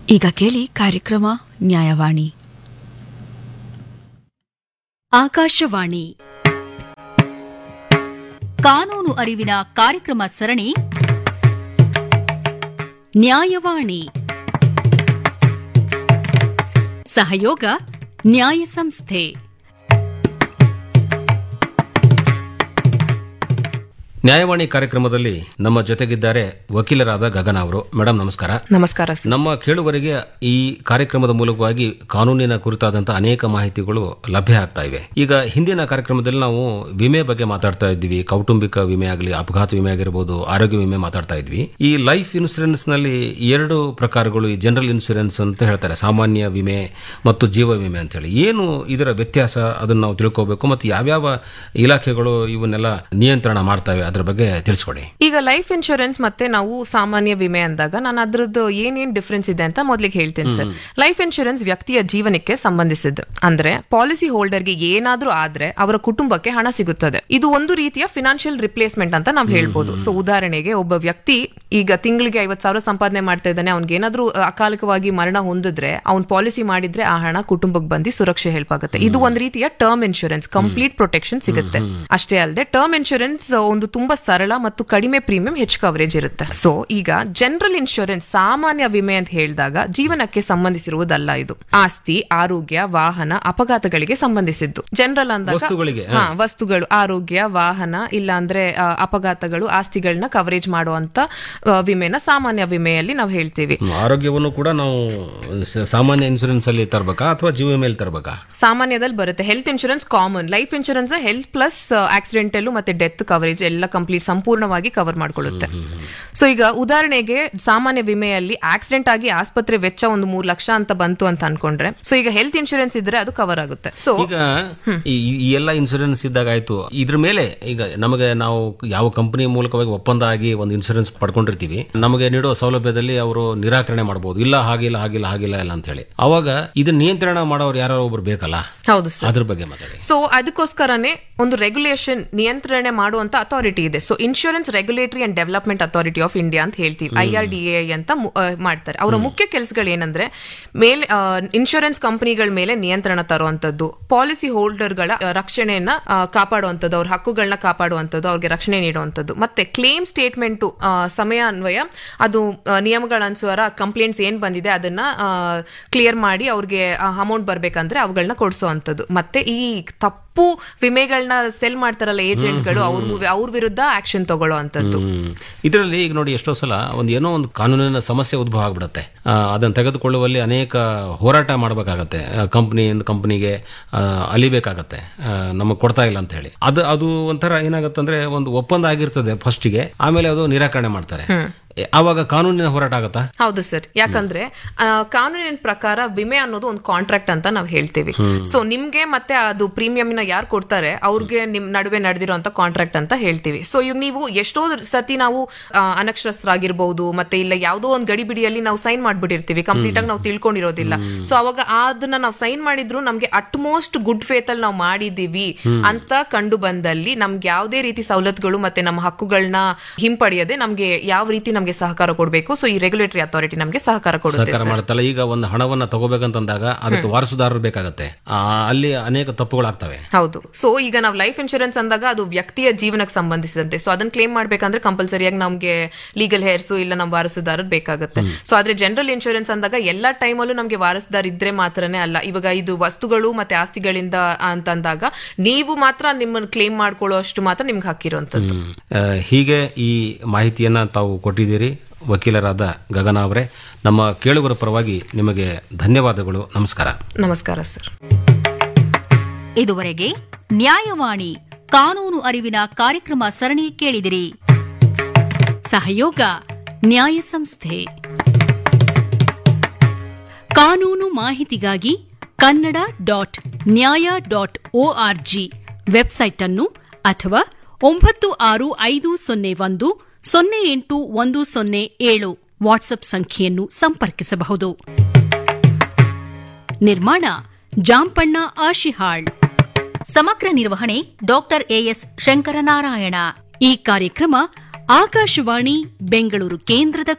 ಈಗ ಕೇಳಿ ಕಾರ್ಯಕ್ರಮ ನ್ಯಾಯವಾಣಿ ಆಕಾಶವಾಣಿ ಕಾನೂನು ಅರಿವಿನ ಕಾರ್ಯಕ್ರಮ ಸರಣಿ ನ್ಯಾಯವಾಣಿ ಸಹಯೋಗ ನ್ಯಾಯ ಸಂಸ್ಥೆ ನ್ಯಾಯವಾಣಿ ಕಾರ್ಯಕ್ರಮದಲ್ಲಿ ನಮ್ಮ ಜೊತೆಗಿದ್ದಾರೆ ವಕೀಲರಾದ ಗಗನ ಅವರು ಮೇಡಮ್ ನಮಸ್ಕಾರ ನಮಸ್ಕಾರ ಸರ್ ನಮ್ಮ ಕೇಳುಗರಿಗೆ ಈ ಕಾರ್ಯಕ್ರಮದ ಮೂಲಕವಾಗಿ ಕಾನೂನಿನ ಕುರಿತಾದಂತಹ ಅನೇಕ ಮಾಹಿತಿಗಳು ಲಭ್ಯ ಆಗ್ತಾ ಇವೆ ಈಗ ಹಿಂದಿನ ಕಾರ್ಯಕ್ರಮದಲ್ಲಿ ನಾವು ವಿಮೆ ಬಗ್ಗೆ ಮಾತಾಡ್ತಾ ಇದ್ವಿ ಕೌಟುಂಬಿಕ ವಿಮೆ ಆಗಲಿ ಅಪಘಾತ ವಿಮೆ ಆಗಿರಬಹುದು ಆರೋಗ್ಯ ವಿಮೆ ಮಾತಾಡ್ತಾ ಇದ್ವಿ ಈ ಲೈಫ್ ಇನ್ಸೂರೆನ್ಸ್ ನಲ್ಲಿ ಎರಡು ಪ್ರಕಾರಗಳು ಈ ಜನರಲ್ ಇನ್ಸೂರೆನ್ಸ್ ಅಂತ ಹೇಳ್ತಾರೆ ಸಾಮಾನ್ಯ ವಿಮೆ ಮತ್ತು ಜೀವ ವಿಮೆ ಅಂತ ಹೇಳಿ ಏನು ಇದರ ವ್ಯತ್ಯಾಸ ಅದನ್ನು ನಾವು ತಿಳ್ಕೋಬೇಕು ಮತ್ತು ಯಾವ್ಯಾವ ಇಲಾಖೆಗಳು ಇವನ್ನೆಲ್ಲ ನಿಯಂತ್ರಣ ಮಾಡ್ತವೆ ಅದ್ರ ಬಗ್ಗೆ ತಿಳಿಸ್ಕೊಡಿ ಈಗ ಲೈಫ್ ಇನ್ಶೂರೆನ್ಸ್ ಮತ್ತೆ ನಾವು ಸಾಮಾನ್ಯ ವಿಮೆ ಅಂದಾಗ ನಾನು ಅದ್ರದ್ದು ಏನೇನ್ ಡಿಫ್ರೆನ್ಸ್ ಇದೆ ಅಂತ ಮೊದಲಿಗೆ ಹೇಳ್ತೀನಿ ಸರ್ ಲೈಫ್ ಇನ್ಶೂರೆನ್ಸ್ ವ್ಯಕ್ತಿಯ ಜೀವನಕ್ಕೆ ಸಂಬಂಧಿಸಿದ್ದು ಅಂದ್ರೆ ಪಾಲಿಸಿ ಹೋಲ್ಡರ್ಗೆ ಏನಾದ್ರೂ ಆದ್ರೆ ಅವರ ಕುಟುಂಬಕ್ಕೆ ಹಣ ಸಿಗುತ್ತದೆ ಇದು ಒಂದು ರೀತಿಯ ಫಿನಾನ್ಷಿಯಲ್ ರಿಪ್ಲೇಸ್ಮೆಂಟ್ ಅಂತ ನಾವು ಹೇಳ್ಬೋದು ಸೊ ಉದಾಹರಣೆಗೆ ಒಬ್ಬ ವ್ಯಕ್ತಿ ಈಗ ತಿಂಗಳಿಗೆ ಐವತ್ ಸಾವಿರ ಸಂಪಾದನೆ ಮಾಡ್ತಾ ಇದ್ದಾನೆ ಅವ್ನಿಗೆ ಏನಾದ್ರೂ ಅಕಾಲಿಕವಾಗಿ ಮರಣ ಹೊಂದಿದ್ರೆ ಅವ್ನ್ ಪಾಲಿಸಿ ಮಾಡಿದ್ರೆ ಆ ಹಣ ಕುಟುಂಬಕ್ಕೆ ಬಂದು ಸುರಕ್ಷೆ ಹೆಲ್ಪ್ ಆಗುತ್ತೆ ಇದು ಒಂದ್ ರೀತಿಯ ಟರ್ಮ್ ಇನ್ಶೂರೆನ್ಸ್ ಕಂಪ್ಲೀಟ್ ಪ್ರೊಟೆಕ್ಷನ್ ಸಿಗುತ್ತೆ ಅಷ್ಟೇ ಅಲ್ಲದೆ ಟರ್ಮ್ ಇನ್ಶೂರೆನ್ಸ್ ಒಂದು ತುಂಬಾ ಸರಳ ಮತ್ತು ಕಡಿಮೆ ಪ್ರೀಮಿಯಂ ಹೆಚ್ಚು ಕವರೇಜ್ ಇರುತ್ತೆ ಸೊ ಈಗ ಜನರಲ್ ಇನ್ಶೂರೆನ್ಸ್ ಸಾಮಾನ್ಯ ವಿಮೆ ಅಂತ ಹೇಳಿದಾಗ ಜೀವನಕ್ಕೆ ಸಂಬಂಧಿಸಿರುವುದಲ್ಲ ಇದು ಆಸ್ತಿ ಆರೋಗ್ಯ ವಾಹನ ಅಪಘಾತಗಳಿಗೆ ಸಂಬಂಧಿಸಿದ್ದು ಜನರಲ್ ಅಂದಾಗ ವಸ್ತುಗಳಿಗೆ, ಹಾ, ವಸ್ತುಗಳು ಆರೋಗ್ಯ ವಾಹನ ಇಲ್ಲ ಅಂದ್ರೆ ಆ, ಅಪಘಾತಗಳು ಆಸ್ತಿಗಳನ್ನ ಕವರೇಜ್ ಮಾಡುವಂತ ಆ, ವಿಮೆನ ಸಾಮಾನ್ಯ ವಿಮೆಯಲ್ಲಿ ನಾವು ಹೇಳ್ತೀವಿ ಹ್ಮ್, ಆರೋಗ್ಯವನ್ನು ಕೂಡ ನಾವು ಸ- ಸಾಮಾನ್ಯ ಇನ್ಸೂರೆನ್ಸ್ ಅಲ್ಲಿ ತರಬೇಕಾ ಅಥವಾ ಜೀವ ವಿಮೆಯಲ್ಲಿ ತರಬೇಕಾ ಸಾಮಾನ್ಯದಲ್ಲಿ ಬರುತ್ತೆ health insurance common life insurance health plus accidental ಮತ್ತೆ ಡೆತ್ ಕವರೇಜ್ ಎಲ್ಲ ಕಂಪ್ಲೀಟ್ ಸಂಪೂರ್ಣವಾಗಿ ಕವರ್ ಮಾಡ್ಕೊಳ್ಳುತ್ತೆ ಸೊ ಈಗ ಉದಾಹರಣೆಗೆ ಸಾಮಾನ್ಯ ವಿಮೆಯಲ್ಲಿ ಆಕ್ಸಿಡೆಂಟ್ ಆಗಿ ಆಸ್ಪತ್ರೆ ವೆಚ್ಚ ಒಂದು ಮೂರ್ ಲಕ್ಷ ಅಂತ ಬಂತು ಅಂತ ಅನ್ಕೊಂಡ್ರೆ ಸೊ ಈಗ ಹೆಲ್ತ್ ಇನ್ಶೂರೆನ್ಸ್ ಇದ್ರೆ ಅದು ಕವರ್ ಆಗುತ್ತೆ ಸೊ ಈಗ ಈ ಈ ಎಲ್ಲ ಇನ್ಸೂರೆನ್ಸ್ ಇದ್ದಾಗ ಆಯ್ತು ಇದ್ರ ಮೇಲೆ ಈಗ ನಮಗೆ ನಾವು ಯಾವ ಕಂಪನಿ ಮೂಲಕವಾಗಿ ಒಪ್ಪಂದ ಆಗಿ ಒಂದು ಇನ್ಸೂರೆನ್ಸ್ ಪಡ್ಕೊಂಡಿರ್ತೀವಿ ನಮಗೆ ನೀಡೋ ಸೌಲಭ್ಯದಲ್ಲಿ ಅವರು ನಿರಾಕರಣೆ ಮಾಡಬಹುದು ಇಲ್ಲ ಹಾಗಿಲ್ಲ ಹಾಗಿಲ್ಲ ಹಾಗಿಲ್ಲ ಇಲ್ಲ ಅಂತ ಹೇಳಿ ಅವಾಗ ಇದನ್ನ ನಿಯಂತ್ರಣ ಮಾಡೋರು ಯಾರೋ ಒಬ್ರು ಬೇಕಲ್ಲ ಹೌದು ಸರ್ ಅದ್ರ ಬಗ್ಗೆ ಮಾತಾಡಿ ಸೊ ಅದಕ್ಕೋಸ್ಕರನೇ ಒಂದು ರೆಗ್ಯುಲೇಷನ್ ನಿಯಂತ್ರಣೆ ಮಾಡುವಂತ ಅಥಾರಿಟಿ ಇದೆ so insurance regulatory and development authority of India ಅಂತ ಹೇಳ್ತೀವಿ ಐ ಆರ್ ಡಿ ಎ ಅಂತ ಮು- ಆ, ಮಾಡ್ತಾರೆ ಅವರ ಮುಖ್ಯ ಕೆಲಸಗಳು ಏನಂದ್ರೆ ಮೇಲೆ ಇನ್ಶೂರೆನ್ಸ್ ಕಂಪನಿಗಳ ಮೇಲೆ ನಿಯಂತ್ರಣ ತರುವಂತದ್ದು ಪಾಲಿಸಿ ಹೋಲ್ಡರ್ಗಳ ಆ, ರಕ್ಷಣೆಯನ್ನ ಆ, ಕಾಪಾಡುವಂಥದ್ದು ಅವ್ರ ಹಕ್ಕುಗಳನ್ನ ಕಾಪಾಡುವಂಥದ್ದು ಅವ್ರಿಗೆ ರಕ್ಷಣೆ ನೀಡುವಂಥದ್ದು ಮತ್ತೆ ಕ್ಲೇಮ್ ಸ್ಟೇಟ್ಮೆಂಟ್ ಸಮಯ ಅನ್ವಯ ಅದು ಆ, ನಿಯಮಗಳ ಅನುಸಾರ ಕಂಪ್ಲೇಂಟ್ಸ್ ಏನ್ ಬಂದಿದೆ ಅದನ್ನ ಕ್ಲಿಯರ್ ಮಾಡಿ ಅವ್ರಿಗೆ ಅಮೌಂಟ್ ಬರ್ಬೇಕಂದ್ರೆ ಅವುಗಳನ್ನ ಕೊಡಿಸುವಂಥದ್ದು ಮತ್ತೆ ಈ ತಪ್ಪು ವಿಮೆಗಳನ್ನ ಸೆಲ್ ಮಾಡ್ತಾರಲ್ಲ ಏಜೆಂಟ್ಗಳು ಅವ್ರ ಅವ್ರ ವಿರುದ್ಧ ಆಕ್ಷನ್ ತಗೊಳ್ಳುವಂಥದ್ದು ಹ್ಮ್. ಇದರಲ್ಲಿ ಈಗ ನೋಡಿ ಎಷ್ಟೋ ಸಲ ಒಂದು ಏನೋ ಒಂದು ಕಾನೂನಿನ ಸಮಸ್ಯೆ ಉದ್ಭವ ಆಗ್ಬಿಡುತ್ತೆ ಆ, ಅದನ್ನ ತೆಗೆದುಕೊಳ್ಳುವಲ್ಲಿ ಅನೇಕ ಹೋರಾಟ ಮಾಡಬೇಕಾಗತ್ತೆ ಕಂಪ್ನಿಯಿಂದ ಕಂಪ್ನಿಗೆ ಅಲಿಬೇಕಾಗತ್ತೆ ನಮಗೆ ಕೊಡ್ತಾ ಇಲ್ಲ ಅಂತ ಹೇಳಿ ಅದು ಅದು ಒಂಥರ ಏನಾಗತ್ತಂದ್ರೆ ಒಂದು ಒಪ್ಪಂದ ಆಗಿರ್ತದೆ ಫಸ್ಟಿಗೆ ಆಮೇಲೆ ಅದು ನಿರಾಕರಣೆ ಮಾಡ್ತಾರೆ ಎ, ಆವಾಗ ಕಾನೂನಿನ ಹೋರಾಟ ಆಗತ್ತಾ ಹೌದು ಸರ್ ಯಾಕಂದ್ರೆ ಆ, ಕಾನೂನಿನ ಪ್ರಕಾರ ವಿಮೆ ಅನ್ನೋದು ಒಂದು ಕಾಂಟ್ರಾಕ್ಟ್ ಅಂತ ನಾವು ಹೇಳ್ತೀವಿ ಸೊ ನಿಮ್ಗೆ ಮತ್ತೆ ಅದು ಪ್ರೀಮಿಯಂ ನ ಯಾರು ಕೊಡ್ತಾರೆ ಅವ್ರಿಗೆ ನಿಮ್ ನಡುವೆ ನಡೆದಿರುವಂತ ಕಾಂಟ್ರಾಕ್ಟ್ ಅಂತ ಹೇಳ್ತೀವಿ ಸೊ ಇವ್ ನೀವು ಎಷ್ಟೋ ಸತಿ ನಾವು ಆ, ಅನಕ್ಷರಸ್ಥರಾಗಿರ್ಬಹುದು ಮತ್ತೆ ಇಲ್ಲ ಯಾವುದೋ ಒಂದು ಗಡಿಬಿಡಿಯಲ್ಲಿ ನಾವು ಸೈನ್ ಮಾಡ್ಬಿಟ್ಟಿರ್ತೀವಿ ಕಂಪ್ಲೀಟ್ ಆಗಿ ನಾವು ತಿಳ್ಕೊಂಡಿರೋದಿಲ್ಲ ಸೊ ಅವಾಗ ಅದನ್ನ ನಾವು ಸೈನ್ ಮಾಡಿದ್ರು ನಮ್ಗೆ ಅಟ್ಮೋಸ್ಟ್ ಗುಡ್ ಫೇತ್ ಅಲ್ಲಿ ನಾವು ಮಾಡಿದೀವಿ ಅಂತ ಕಂಡು ಬಂದಲ್ಲಿ ನಮ್ಗೆ ಯಾವುದೇ ರೀತಿ ಸವಲತ್ತುಗಳು ಮತ್ತೆ ನಮ್ಮ ಹಕ್ಕುಗಳನ್ನ ಹಿಂಪಡೆಯದೆ ನಮ್ಗೆ ಯಾವ ರೀತಿ ನಮ್ಗೆ ಸಹಕಾರ ಕೊಡಬೇಕು ಸೊ ಈ ರೆಗ್ಯುಲೇಟರಿ ಅಥಾರಿಟಿ ನಮ್ಗೆ ಸಹಕಾರ ಕೊಡುತ್ತೆ ಸರ್ಕಾರ ಮಾಡುತ್ತಲ್ಲ ಈಗ ಒಂದು ಹಣವನ್ನ ತಗೋಬೇಕಂತಂದಾಗ ಅದಕ್ಕೆ ವಾರಸುದಾರರು ಬೇಕಾಗತ್ತೆ ಆ, ಅಲ್ಲಿ ಅನೇಕ ತಪ್ಪುಗಳಾಗ್ತವೆ ಹೌದು ಸೊ ಈಗ ನಾವು ಲೈಫ್ ಇನ್ಶೂರೆನ್ಸ್ ಅಂದಾಗ ಅದು ವ್ಯಕ್ತಿಯ ಜೀವನಕ್ಕೆ ಸಂಬಂಧಿಸಿದಂತೆ ಸೊ ಅದನ್ನ ಕ್ಲೇಮ್ ಮಾಡ್ಬೇಕಂದ್ರೆ ಕಂಪಲ್ಸರಿಯಾಗಿ ನಮ್ಗೆ ಲೀಗಲ್ ಹೇರ್ಸು ಇಲ್ಲ ನಮ್ಮ ವಾರಸುದಾರರು ಬೇಕಾಗುತ್ತೆ ಸೊ ಆದ್ರೆ ಜನರಲ್ ಇನ್ಶೂರೆನ್ಸ್ ಅಂದಾಗ ಎಲ್ಲ ಟೈಮಲ್ಲೂ ನಮ್ಗೆ ವಾರಸುದಾರ ಇದ್ರೆ ಮಾತ್ರನೇ ಅಲ್ಲ ಇವಾಗ ಇದು ವಸ್ತುಗಳು ಮತ್ತೆ ಆಸ್ತಿಗಳಿಂದ ಅಂತಂದಾಗ ನೀವು ಮಾತ್ರ ನಿಮ್ಮನ್ನ ಕ್ಲೇಮ್ ಮಾಡ್ಕೊಳ್ಳೋ ಅಷ್ಟು ಮಾತ್ರ ನಿಮ್ಗೆ ಹಾಕಿರುವಂತದ್ದು ಆ, ಹೀಗೆ ಈ ಮಾಹಿತಿಯನ್ನ ತಾವು ಕೊಟ್ಟಿದ್ದೀರಿ ವಕೀಲರಾದ ಗಗನ ಅವರೇ ನಮ್ಮ ಕೇಳುಗರ ಪರವಾಗಿ ನಿಮಗೆ ಧನ್ಯವಾದಗಳು ನಮಸ್ಕಾರ ನಮಸ್ಕಾರ ಸರ್ ಇದುವರೆಗೆ ನ್ಯಾಯವಾಣಿ ಕಾನೂನು ಅರಿವಿನ ಕಾರ್ಯಕ್ರಮ ಸರಣಿ ಕೇಳಿದಿರಿ ಸಹಯೋಗ ನ್ಯಾಯ ಸಂಸ್ಥೆ ಕಾನೂನು ಮಾಹಿತಿಗಾಗಿ Kannada dot Nyaya dot O R G website ಅನ್ನು ಅಥವಾ ಒಂಬತ್ತು ಆರು ಐದು ಸೊನ್ನೆ ಒಂದು ಸೊನ್ನೆ ಎಂಟು ಒಂದು ಸೊನ್ನೆ ಏಳು ವಾಟ್ಸ್ಆಪ್ ಸಂಖ್ಯೆಯನ್ನು ಸಂಪರ್ಕಿಸಬಹುದು ನಿರ್ಮಾಣ ಜಾಂಪಣ್ಣ ಆಶಿಹಾಳ್ ಸಮಗ್ರ ನಿರ್ವಹಣೆ ಡಾಕ್ಟರ್ ಎಎಸ್ ಶಂಕರನಾರಾಯಣ ಈ ಕಾರ್ಯಕ್ರಮ ಆಕಾಶವಾಣಿ ಬೆಂಗಳೂರು ಕೇಂದ್ರದ